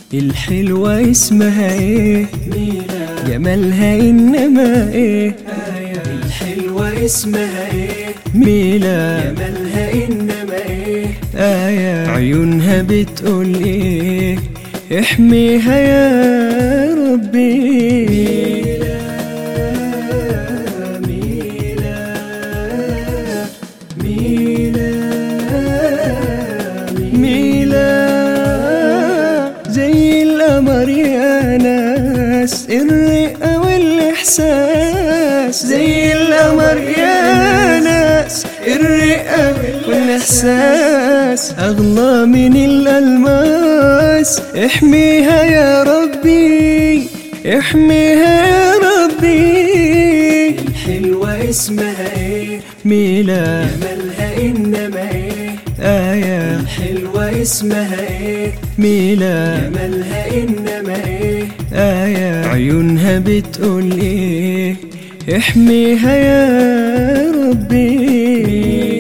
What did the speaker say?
الحلوة اسمها ايه ميلا جمالها انما ايه الحلوة اسمها ايه ميلا جمالها انما ايه آية عيونها بتقول ايه احميها يا ربي ميلا زي القمر يا ناس الرقة والإحساس زي القمر يا ناس الرقة والإحساس أغلى من الألماس احميها يا ربي احميها يا ربي الحلوة اسمها ايه ميلا جمالها انما ايه آية الحلوة اسمها ايه ميلا جمالها انما ايه آية عيونها بتقول إيه احميها يا ربي